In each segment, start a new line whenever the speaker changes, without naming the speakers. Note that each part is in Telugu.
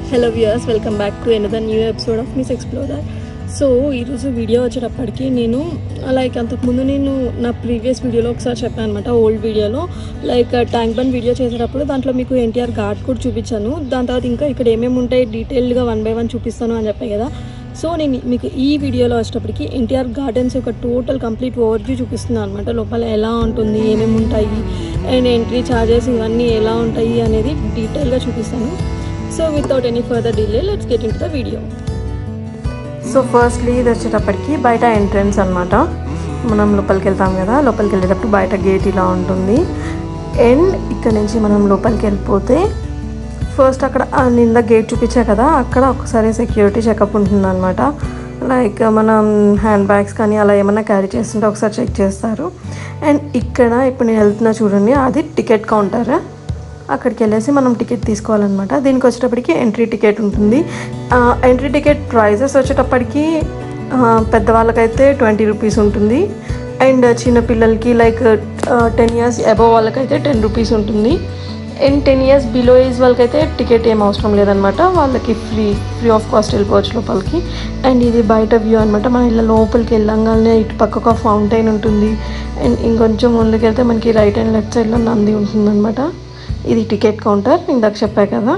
hello viewers welcome back to another new episode of miss explorer so ఈరోజు వీడియో వచ్చేటప్పటికి నేను లైక్ అంతకుముందు నేను నా ప్రీవియస్ వీడియోలో ఒకసారి చెప్పాను అనమాట ఓల్డ్ వీడియోలో లైక్ ట్యాంక్ బండ్ వీడియో చేసేటప్పుడు దాంట్లో మీకు ఎన్టీఆర్ ఘాట్ కూడా చూపించాను దాని తర్వాత ఇంకా ఇక్కడ ఏమేమి ఉంటాయి డీటెయిల్డ్గా వన్ బై వన్ చూపిస్తాను అని చెప్పాయి కదా సో నేను మీకు ఈ వీడియోలో వచ్చేటప్పటికి ఎన్టీఆర్ గార్డెన్స్ యొక్క టోటల్ కంప్లీట్ ఓవర్వ్యూ చూపిస్తున్నాను అనమాట లోపల ఎలా ఉంటుంది ఏమేమి ఉంటాయి అండ్ ఎంట్రీ ఛార్జెస్ ఇవన్నీ ఎలా ఉంటాయి అనేది డీటెయిల్గా చూపిస్తాను so without any further delay let's get into the video so firstly ఇది వచ్చేటప్పటికి బయట ఎంట్రన్స్ అనమాట మనం లోపలికి వెళ్తాం కదా లోపలికి వెళ్ళేటప్పుడు బయట గేట్ ఇలా ఉంటుంది అండ్ ఇక్కడ నుంచి మనం లోపలికి వెళ్ళిపోతే ఫస్ట్ అక్కడ ఆ నింద గేట్ చూపించా కదా అక్కడ ఒకసారి సెక్యూరిటీ చెకప్ ఉంటుందన్నమాట లైక్ మనం హ్యాండ్ బ్యాగ్స్ కానీ అలా ఏమైనా క్యారీ చేస్తుంటే ఒకసారి చెక్ చేస్తారు అండ్ ఇక్కడ ఇప్పుడు నేను వెళ్తున్నా చూడండి అది టికెట్ కౌంటర్ అక్కడికి వెళ్ళేసి మనం టికెట్ తీసుకోవాలన్నమాట దీనికి వచ్చేటప్పటికి ఎంట్రీ టికెట్ ఉంటుంది ఎంట్రీ టికెట్ ప్రైజెస్ వచ్చేటప్పటికి ఆ, పెద్దవాళ్ళకైతే ట్వంటీ రూపీస్ ఉంటుంది అండ్ చిన్నపిల్లలకి లైక్ టెన్ ఇయర్స్ అబవ్ వాళ్ళకైతే టెన్ రూపీస్ ఉంటుంది and ten years below age వాళ్ళకైతే టికెట్ ఏం అవసరం లేదనమాట వాళ్ళకి ఫ్రీ ఫ్రీ ఆఫ్ కాస్ట్ వెళ్ళిపోవచ్చు లోపలికి అండ్ ఇది బయట వ్యూ అనమాట మన ఇలా లోపలికి వెళ్ళంగానే ఇటు పక్క ఒక ఫౌంటైన్ ఉంటుంది అండ్ ఇంకొంచెం ముందుకెళ్తే మనకి రైట్ అండ్ లెఫ్ట్ సైడ్లో నంది ఉంటుందన్నమాట ఇది టికెట్ కౌంటర్ ఇందాక చెప్పా కదా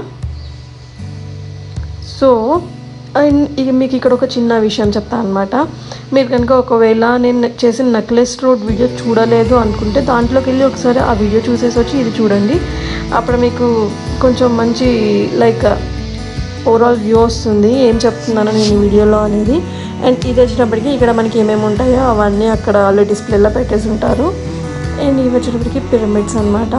సో అండ్ ఇక మీకు ఇక్కడ ఒక చిన్న విషయం చెప్తాను అనమాట మీరు కనుక ఒకవేళ నేను చేసిన నెక్లెస్ రోడ్ వీడియో చూడలేదు అనుకుంటే దాంట్లోకి వెళ్ళి ఒకసారి ఆ వీడియో చూసేసి వచ్చి ఇది చూడండి అప్పుడు మీకు కొంచెం మంచి లైక్ ఓవరాల్ వ్యూ వస్తుంది ఏం చెప్తున్నాను నేను ఈ వీడియోలో అనేది అండ్ ఇది వచ్చినప్పటికీ ఇక్కడ మనకి ఏమేమి ఉంటాయో అవన్నీ అక్కడ ఆల్రెడీ డిస్ప్లేలో పెట్టేసి ఉంటారు అండ్ ఇవి వచ్చేటప్పటికి పిరమిడ్స్ అనమాట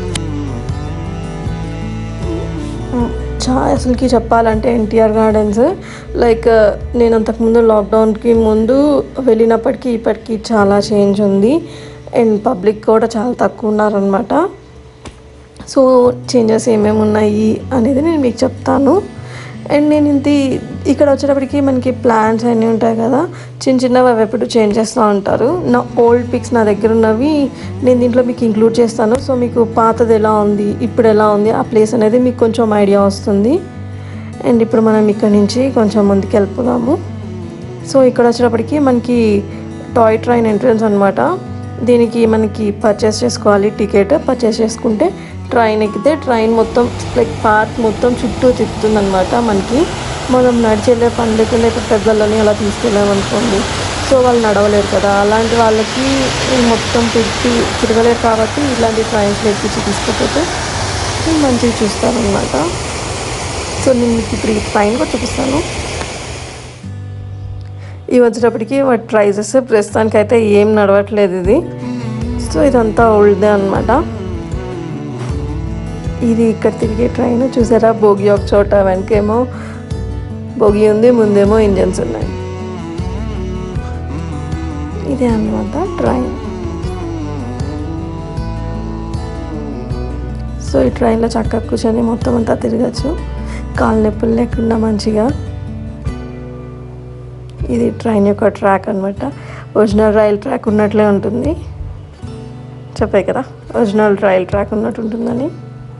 చా అసలుకి చెప్పాలంటే ఎన్టీఆర్ గార్డెన్స్ లైక్ నేను అంతకుముందు లాక్డౌన్కి ముందు వెళ్ళినప్పటికీ ఇప్పటికి చాలా చేంజ్ ఉంది అండ్ పబ్లిక్ కూడా చాలా తక్కువ ఉన్నారనమాట సో చేంజెస్ ఏమేమి ఉన్నాయి అనేది నేను మీకు చెప్తాను అండ్ నేను ఇంత ఇక్కడ వచ్చేటప్పటికి మనకి ప్లాన్స్ అన్నీ ఉంటాయి కదా చిన్న చిన్నవి అవి ఎప్పుడు చేంజ్ చేస్తూ ఉంటారు నా ఓల్డ్ పిక్స్ నా దగ్గర ఉన్నవి నేను దీంట్లో మీకు ఇంక్లూడ్ చేస్తాను సో మీకు పాతది ఎలా ఉంది ఇప్పుడు ఎలా ఉంది ఆ ప్లేస్ అనేది మీకు కొంచెం ఐడియా వస్తుంది అండ్ ఇప్పుడు మనం ఇక్కడ నుంచి కొంచెం ముందుకు వెళ్ళిపోదాము సో ఇక్కడ వచ్చేటప్పటికి మనకి టాయ్ ట్రైన్ ఎంట్రన్స్ అనమాట దీనికి మనకి పర్చేస్ చేసుకోవాలి టికెట్ పర్చేస్ చేసుకుంటే ట్రైన్ ఎక్కితే ట్రైన్ మొత్తం లైక్ పార్క్ మొత్తం చుట్టూ తిప్పుతుంది అనమాట మనకి మనం నడిచెళ్ళే పనులకి లేక పెద్దలని అలా తీసుకెళ్ళామనుకోండి సో వాళ్ళు నడవలేరు కదా అలాంటి వాళ్ళకి మొత్తం తిప్పి తిరగలేరు కాబట్టి ఇలాంటి ట్రైన్స్ ఎక్కించి తీసుకుపోతే మంచిగా చూస్తారనమాట సో నేను మీకు ఇప్పుడు ఈ ట్రైన్ కూడా చూపిస్తాను ఇవి వచ్చేటప్పటికి వాటి ప్రైజెస్ ప్రస్తుతానికి అయితే ఏం నడవట్లేదు ఇది సో ఇదంతా ఓల్డ్దే అనమాట ఇది ఇక్కడ తిరిగే ట్రైన్ చూసారా భోగి ఒక చోట వెనకేమో భోగి ఉంది ముందేమో ఇంజన్స్ ఉన్నాయి ఇదే అనమాట ట్రైన్ సో ఈ ట్రైన్లో చక్కగా కూర్చొని మొత్తం అంతా తిరగచ్చు కాలు నొప్పులు లేకుండా మంచిగా ఇది ట్రైన్ యొక్క ట్రాక్ అనమాట ఒరిజినల్ రైల్ ట్రాక్ ఉన్నట్లే ఉంటుంది చెప్పే కదా ఒరిజినల్ రైల్ ట్రాక్ ఉన్నట్టు ఉంటుందని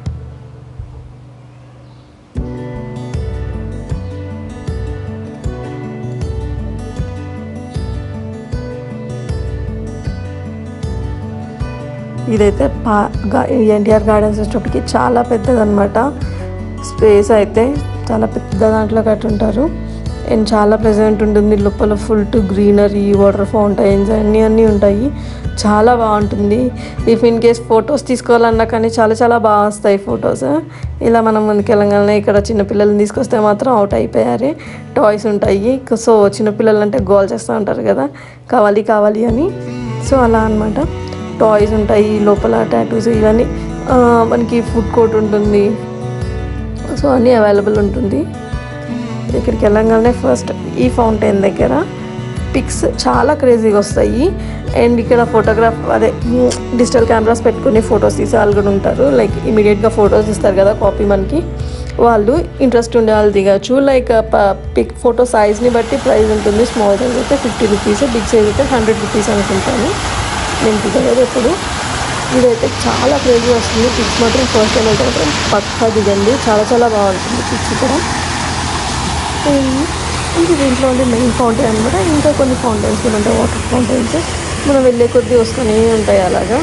ఇదైతే పా ఎన్టీఆర్ గార్డెన్స్ వచ్చేటప్పటికి చాలా పెద్దదన్నమాట స్పేస్ అయితే చాలా పెద్ద దాంట్లో కట్టుంటారు అండ్ చాలా ప్రెజెంట్ ఉంటుంది లోపల full to greenery water fountains అన్నీ అన్నీ ఉంటాయి చాలా బాగుంటుంది ఇఫ్ ఇన్ కేస్ ఫొటోస్ తీసుకోవాలన్నా కానీ చాలా చాలా బాగా వస్తాయి ఫొటోస్ ఇలా మనం ముందుకు వెళ్ళగానే ఇక్కడ చిన్నపిల్లల్ని తీసుకొస్తే మాత్రం అవుట్ అయిపోయారు టాయ్స్ ఉంటాయి సో చిన్నపిల్లలు అంటే గోల్ చేస్తూ ఉంటారు కదా కావాలి కావాలి అని సో అలా అనమాట టాయ్స్ ఉంటాయి లోపల టాటూస్ ఇవన్నీ ఆ, మనకి ఫుడ్ కోర్ట్ ఉంటుంది సో అన్నీ అవైలబుల్ ఉంటుంది ఇక్కడికి వెళ్ళంగానే ఫస్ట్ ఈ ఫౌంటైన్ దగ్గర పిక్స్ చాలా క్రేజీగా వస్తాయి అండ్ ఇక్కడ ఫోటోగ్రాఫ్ అదే డిజిటల్ కెమెరాస్ పెట్టుకుని ఫొటోస్ తీసే వాళ్ళు కూడా ఉంటారు లైక్ ఇమీడియట్గా ఫొటోస్ ఇస్తారు కదా కాపీ మనకి వాళ్ళు ఇంట్రెస్ట్ ఉండే వాళ్ళు దిగచ్చు లైక్ పిక్ ఫోటో సైజ్ని బట్టి ప్రైస్ ఉంటుంది స్మాల్ సైజ్ అయితే ఫిఫ్టీ రూపీస్ బిగ్ సైజ్ అయితే హండ్రెడ్ రూపీస్ అనుకుంటాను నేను దిగలేదు ఎప్పుడు ఇదైతే చాలా క్రేజీ వస్తుంది పిక్స్ మాత్రం ఫస్ట్ టైం అయితే మాత్రం పక్కా దిగండి చాలా చాలా బాగుంటుంది పిక్స్ ఇక్కడ అండ్ ఇది దీంట్లో ఉండే మెయిన్ ఫౌంటైన్ అనమాట ఇంకా కొన్ని ఫౌంటైన్స్ కూడా ఉంటాయి వాటర్ ఫౌంటైన్స్ మనం వెళ్ళే కొద్దీ వస్తూనే ఉంటాయి అలాగా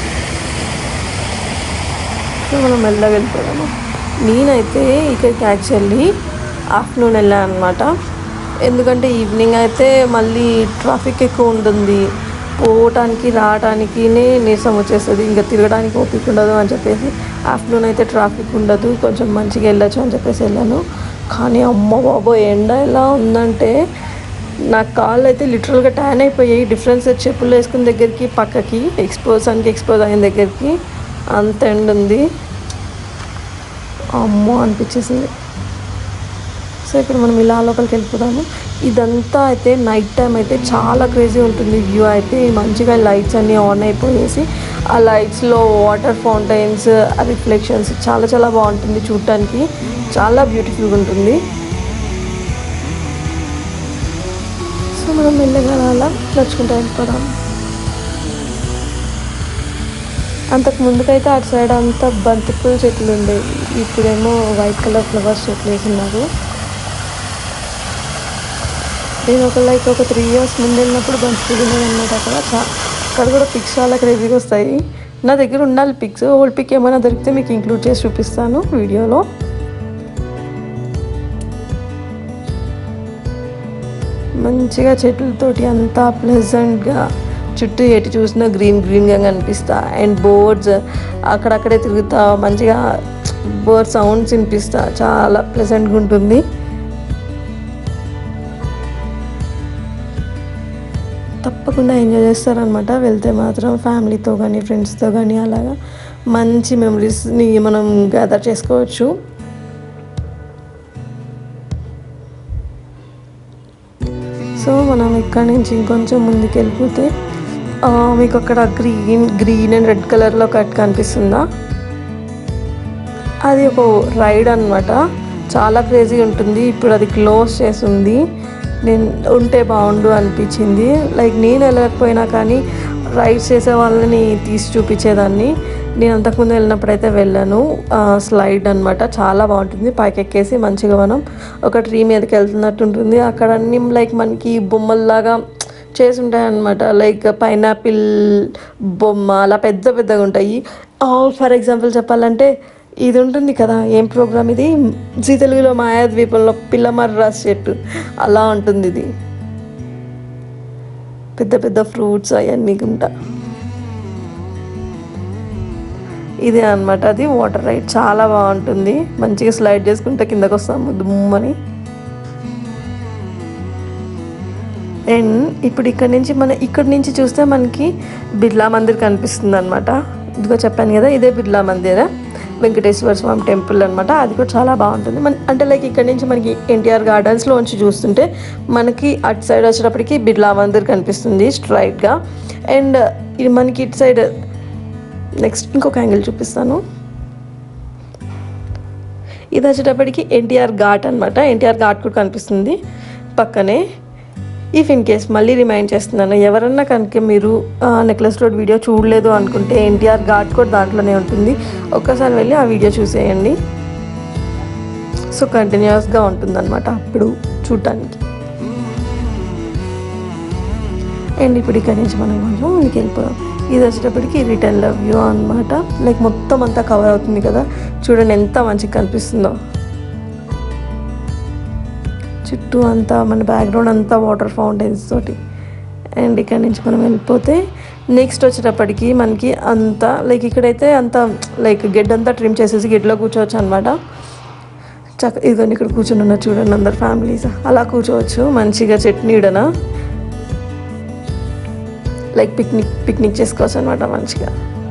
సో మనం మెల్లగా వెళ్ళిపోదాము నేనైతే ఇక్కడికి యాక్చువల్లీ ఆఫ్టర్నూన్ వెళ్ళాను అనమాట ఎందుకంటే ఈవినింగ్ అయితే మళ్ళీ ట్రాఫిక్ ఎక్కువ ఉంటుంది పోవటానికి రావటానికి నీరసం వచ్చేస్తుంది ఇంకా తిరగడానికి ఓపిక ఉండదు అని చెప్పేసి ఆఫ్టర్నూన్ అయితే ట్రాఫిక్ ఉండదు కొంచెం మంచిగా వెళ్ళొచ్చు అని చెప్పేసి వెళ్ళాను కానీ అమ్మ బాబో ఎండ ఎలా ఉందంటే నా కాళ్ళు అయితే లిటరల్గా ట్యాన్ అయిపోయాయి డిఫరెన్స్ చెప్పులు వేసుకున్న దగ్గరికి పక్కకి ఎక్స్పోజ్ అనికి ఎక్స్పోజ్ అయిన దగ్గరికి అంత ఎండ ఉంది అమ్మో అనిపించేసింది సో ఇప్పుడు మనం ఇలా లోపలికి వెళ్ళిపోదాము ఇదంతా అయితే నైట్ టైం అయితే చాలా క్రేజీ ఉంటుంది వ్యూ అయితే మంచిగా లైట్స్ అన్నీ ఆన్ అయిపోయేసి ఆ లైట్స్లో వాటర్ ఫౌంటైన్స్ ఆ రిఫ్లెక్షన్స్ చాలా చాలా బాగుంటుంది చూడటానికి చాలా బ్యూటిఫుల్గా ఉంటుంది సో మనం మెల్లగా అలా నడుచుకుంటూ వెళ్ళిపోదాం అంతకు ముందుకైతే అటు సైడ్ అంతా బంతిపూల చెట్లు ఉండేవి ఇప్పుడేమో వైట్ కలర్ ఫ్లవర్స్ చెట్లు వేసినారు నేను ఒక లైక్ ఒక త్రీ ఇయర్స్ ముందు వెళ్ళినప్పుడు బంతిపూలు ఉన్నాయన్నమాట అక్కడ చా అక్కడ కూడా పిక్స్ చాలా క్రేజీగా వస్తాయి నా దగ్గర ఉండాలి పిక్స్ ఓల్డ్ పిక్ ఏమైనా దొరికితే మీకు ఇంక్లూడ్ చేసి చూపిస్తాను వీడియోలో మంచిగా చెట్లతోటి అంతా ప్లెజెంట్గా చుట్టూ ఎటు చూసినా గ్రీన్ గ్రీన్గా కనిపిస్తా అండ్ బోర్డ్స్ అక్కడక్కడే తిరుగుతా మంచిగా బోర్డ్ సౌండ్స్ వినిపిస్తా చాలా ప్లెజెంట్గా ఉంటుంది తప్పకుండా ఎంజాయ్ చేస్తారనమాట వెళ్తే మాత్రం ఫ్యామిలీతో కానీ ఫ్రెండ్స్తో కానీ అలాగా మంచి మెమరీస్ని మనం గ్యాదర్ చేసుకోవచ్చు సో మనం ఇక్కడ నుంచి ఇంకొంచెం ముందుకు వెళ్ళిపోతే ఆ, మీకు అక్కడ గ్రీన్ గ్రీన్ అండ్ రెడ్ కలర్లో కట్ కనిపిస్తుందా అది ఒక రైడ్ అన్నమాట చాలా క్రేజీ ఉంటుంది ఇప్పుడు అది క్లోజ్ చేసింది నేను ఉంటే బాగుండు అనిపించింది లైక్ నేను వెళ్ళకపోయినా కానీ రైడ్స్ చేసే వాళ్ళని తీసి చూపించేదాన్ని నేను అంతకుముందు వెళ్ళినప్పుడు అయితే వెళ్ళాను స్లైడ్ అన్నమాట చాలా బాగుంటుంది పైకి ఎక్కేసి మంచిగా మనం ఒక ట్రీ మీదకి వెళ్తున్నట్టు ఉంటుంది అక్కడ అన్ని లైక్ మనకి బొమ్మల్లాగా చేసి ఉంటాయి అనమాట లైక్ పైనాపిల్ బొమ్మ అలా పెద్ద పెద్దగా ఉంటాయి ఫర్ ఎగ్జాంపుల్ చెప్పాలంటే ఇది ఉంటుంది కదా ఏం ప్రోగ్రామ్ ఇది జీ తెలుగులో మాయాద్వీపంలో పిల్లమర్రాస్ చెట్టు అలా ఉంటుంది ఇది పెద్ద పెద్ద ఫ్రూట్స్ అవన్నీ ఉంటా ఇదే అన్నమాట అది వాటర్ రైడ్ చాలా బాగుంటుంది మంచిగా స్లైడ్ చేసుకుంటే కిందకు వస్తాము దుమ్మని అండ్ ఇప్పుడు ఇక్కడ నుంచి మన ఇక్కడ నుంచి చూస్తే మనకి బిర్లా మందిర్ కనిపిస్తుంది అనమాట ఇదిగో చెప్పాను కదా ఇదే బిర్లా మందిర్ వెంకటేశ్వర స్వామి టెంపుల్ అనమాట అది కూడా చాలా బాగుంటుంది మన అంటే లైక్ ఇక్కడ నుంచి మనకి ఎన్టీఆర్ గార్డెన్స్లో నుంచి చూస్తుంటే మనకి అటు సైడ్ వచ్చేటప్పటికి బిర్లా మందిర్ కనిపిస్తుంది స్ట్రైట్గా అండ్ ఇది మనకి ఇటు సైడ్ నెక్స్ట్ ఇంకొక యాంగిల్ చూపిస్తాను ఇది వచ్చేటప్పటికి ఎన్టీఆర్ ఘాట్ అనమాట ఎన్టీఆర్ ఘాట్ కూడా కనిపిస్తుంది పక్కనే ఇఫ్ ఇన్ కేస్ మళ్ళీ రిమైండ్ చేస్తున్నాను ఎవరన్నా కనుక మీరు నెక్లెస్ రోడ్ వీడియో చూడలేదు అనుకుంటే ఎన్టీఆర్ ఘాట్ కూడా దాంట్లోనే ఉంటుంది ఒక్కసారి వెళ్ళి ఆ వీడియో చూసేయండి సో కంటిన్యూస్గా ఉంటుందన్నమాట అప్పుడు చూడటానికి అండ్ ఇప్పుడు ఇక్కడ నుంచి మనం కొంచెం ముందుకు వెళ్ళిపోదాం ఇది వచ్చేటప్పటికి రిటర్న్ లవ్ యూ అనమాట లైక్ మొత్తం అంతా కవర్ అవుతుంది కదా చూడండి ఎంత మంచిగా కనిపిస్తుందో చుట్టూ అంతా మన బ్యాక్గ్రౌండ్ అంతా వాటర్ ఫౌంటైన్స్ తోటి అండ్ ఇక్కడ నుంచి మనం వెళ్ళిపోతే నెక్స్ట్ వచ్చేటప్పటికి మనకి అంతా లైక్ ఇక్కడైతే అంత లైక్ గెడ్ అంతా ట్రిమ్ చేసేసి గెడ్లో కూర్చోవచ్చు అనమాట చక్క ఇదిగోండి ఇక్కడ కూర్చొని ఉన్నారు చూడండి అందరు ఫ్యామిలీస్ అలా కూర్చోవచ్చు మంచిగా చట్నీడన లైక్ పిక్నిక్ పిక్నిక్ చేసుకోవచ్చు అనమాట మంచిగా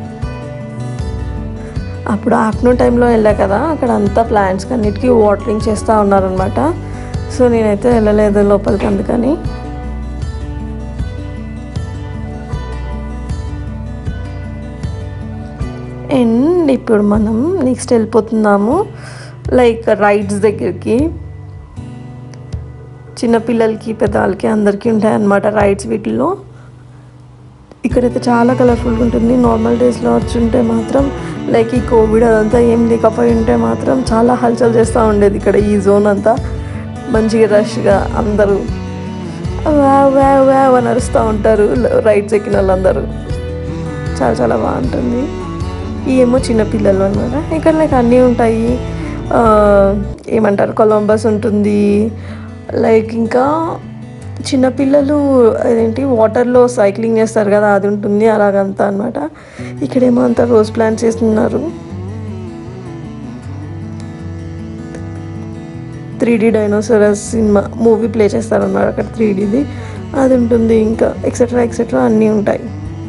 అప్పుడు ఆఫ్టర్నూన్ టైంలో వెళ్ళా కదా అక్కడ అంతా ప్లాంట్స్కి అన్నిటికీ వాటరింగ్ చేస్తూ ఉన్నారనమాట సో నేనైతే వెళ్ళలేదు లోపలికి అందుకని అండ్ ఇప్పుడు మనం నెక్స్ట్ వెళ్ళిపోతున్నాము లైక్ రైడ్స్ దగ్గరికి చిన్నపిల్లలకి పెద్దవాళ్ళకి అందరికీ ఉంటాయన్నమాట రైడ్స్ వీటిల్లో ఇక్కడైతే చాలా కలర్ఫుల్గా ఉంటుంది నార్మల్ డేస్లో వచ్చి ఉంటే మాత్రం లైక్ ఈ కోవిడ్ అదంతా ఏం లేకపోయి ఉంటే మాత్రం చాలా హల్చల్ చేస్తూ ఉండేది ఇక్కడ ఈ జోన్ అంతా మంచిగా రష్గా అందరూ వ్యావ్ వ్యావ్ వ్యావ్ అని అరుస్తూ ఉంటారు రైడ్స్ ఎక్కిన వాళ్ళందరూ చాలా చాలా బాగుంటుంది ఈ ఏమో చిన్న పిల్లలు అనమాట ఇక్కడ లైక్ అన్నీ ఉంటాయి ఆ, ఏమంటారు కొలంబస్ ఉంటుంది లైక్ ఇంకా చిన్నపిల్లలు అదేంటి వాటర్లో సైక్లింగ్ చేస్తారు కదా అది ఉంటుంది అలాగంతా అనమాట ఇక్కడేమో అంతా రోజ్ ప్లాంట్స్ చేస్తున్నారు three D dinosaurs cinema movie play చేస్తారన్నమాట అక్కడ త్రీ డీది అది ఉంటుంది ఇంకా ఎక్సెట్రా ఎక్సెట్రా అన్నీ ఉంటాయి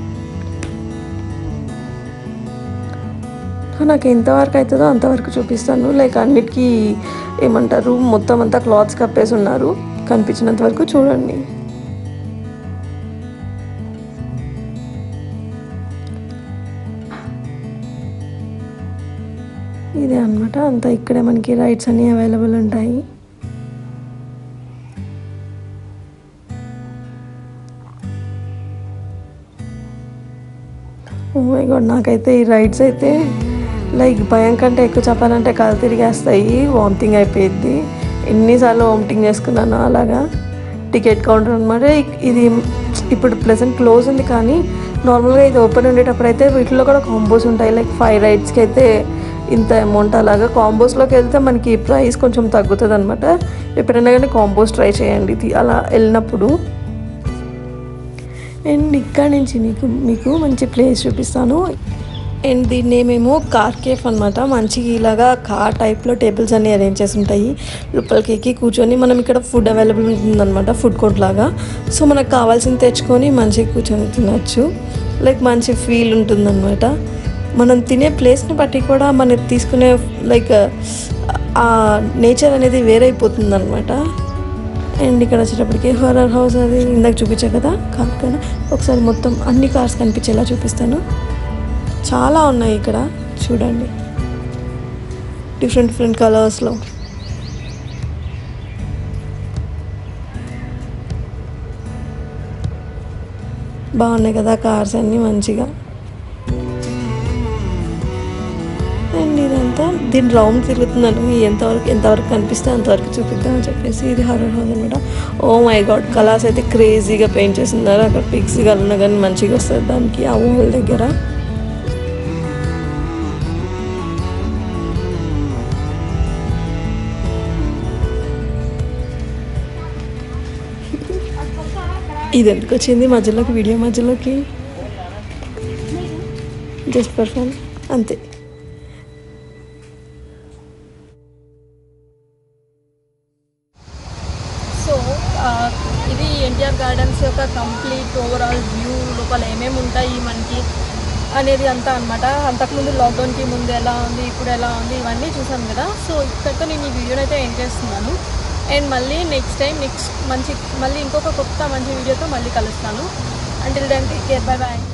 సో నాకు ఎంతవరకు అవుతుందో అంతవరకు చూపిస్తాను లైక్ అన్నిటికీ ఏమంటారు మొత్తం అంతా క్లాత్స్ కప్పేసి ఉన్నారు కనిపించినంత వరకు చూడండి ఇదే అనమాట అంతా ఇక్కడే మనకి రైడ్స్ అన్నీ అవైలబుల్ ఉంటాయి ఓ మై గాడ్ నాకైతే ఈ రైడ్స్ అయితే లైక్ భయం కంటే ఎక్కువ చెప్పాలంటే కళ్ళు తిరిగేస్తాయి వామిటింగ్ అయిపోయింది ఎన్నిసార్లు వామిటింగ్ చేసుకున్నాను అలాగా టికెట్ కౌంటర్ అనమాట ఇది ఇప్పుడు ప్రెసెంట్ క్లోజ్ ఉంది కానీ నార్మల్గా ఇది ఓపెన్ ఉండేటప్పుడు అయితే వీటిలో కూడా కాంబోస్ ఉంటాయి లైక్ ఫైవ్ రైడ్స్కి అయితే ఇంత అమౌంట్ అలాగా కాంబోస్లోకి వెళ్తే మనకి ప్రైస్ కొంచెం తగ్గుతుంది అనమాట ఎప్పుడైనా కానీ కాంబోస్ ట్రై చేయండి ఇది అలా వెళ్ళినప్పుడు అండ్ ఇక్కడ నుంచి నీకు మీకు మంచి ప్లేస్ చూపిస్తాను అండ్ దీని నేమేమో కార్ కేఫ్ అనమాట మంచిగా ఇలాగా కార్ టైప్లో టేబుల్స్ అన్ని అరేంజ్ చేసి ఉంటాయి లోపలికి ఎక్కి కూర్చొని మనం ఇక్కడ ఫుడ్ అవైలబుల్ ఉంటుందన్నమాట ఫుడ్ కోర్ట్ లాగా సో మనకు కావాల్సింది తెచ్చుకొని మంచిగా కూర్చొని తినచ్చు లైక్ మంచి ఫీల్ ఉంటుందన్నమాట మనం తినే ప్లేస్ని బట్టి కూడా మనం తీసుకునే లైక్ ఆ నేచర్ అనేది వేరైపోతుంది అనమాట అండ్ ఇక్కడ వచ్చేటప్పటికి హొరర్ హౌస్ అది ఇందాక చూపించా కదా కాకపోయినా ఒకసారి మొత్తం అన్ని కార్స్ కనిపించేలా చూపిస్తాను చాలా ఉన్నాయి ఇక్కడ చూడండి డిఫరెంట్ డిఫరెంట్ కలర్స్లో బాగున్నాయి కదా కార్స్ అన్నీ మంచిగా అండ్ ఇదంతా దీని రౌండ్ తిరుగుతున్నాను ఎంతవరకు ఎంతవరకు కనిపిస్తే అంతవరకు చూపిద్దామని చెప్పేసి ఇది హర్రర్ హౌస్ అనమాట ఓ మై గాడ్ కలర్స్ అయితే క్రేజీగా పెయింట్ చేస్తున్నారు అక్కడ పిక్స్ కలున్నా కానీ మంచిగా వస్తుంది దానికి ఆ వాల్ దగ్గర ఇది ఎందుకు వచ్చింది మధ్యలోకి వీడియో మధ్యలోకి జస్ట్ ఫర్ ఫన్ అంతే సో ఇది ఎన్టీఆర్ గార్డెన్స్ యొక్క కంప్లీట్ ఓవరాల్ వ్యూ లోపల ఏమేమి ఉంటాయి మనకి అనేది అంతా అనమాట అంతకుముందు లాక్డౌన్కి ముందు ఎలా ఉంది ఇప్పుడు ఎలా ఉంది ఇవన్నీ చూసాను కదా సో ఇక్కడితో నేను ఈ వీడియోని అయితే ఎండ్ చేస్తున్నాను అండ్ మళ్ళీ నెక్స్ట్ టైం నెక్స్ట్ మంచి మళ్ళీ ఇంకొక కొత్త మంచి వీడియోతో మళ్ళీ కలుస్తాను until then take care bye bye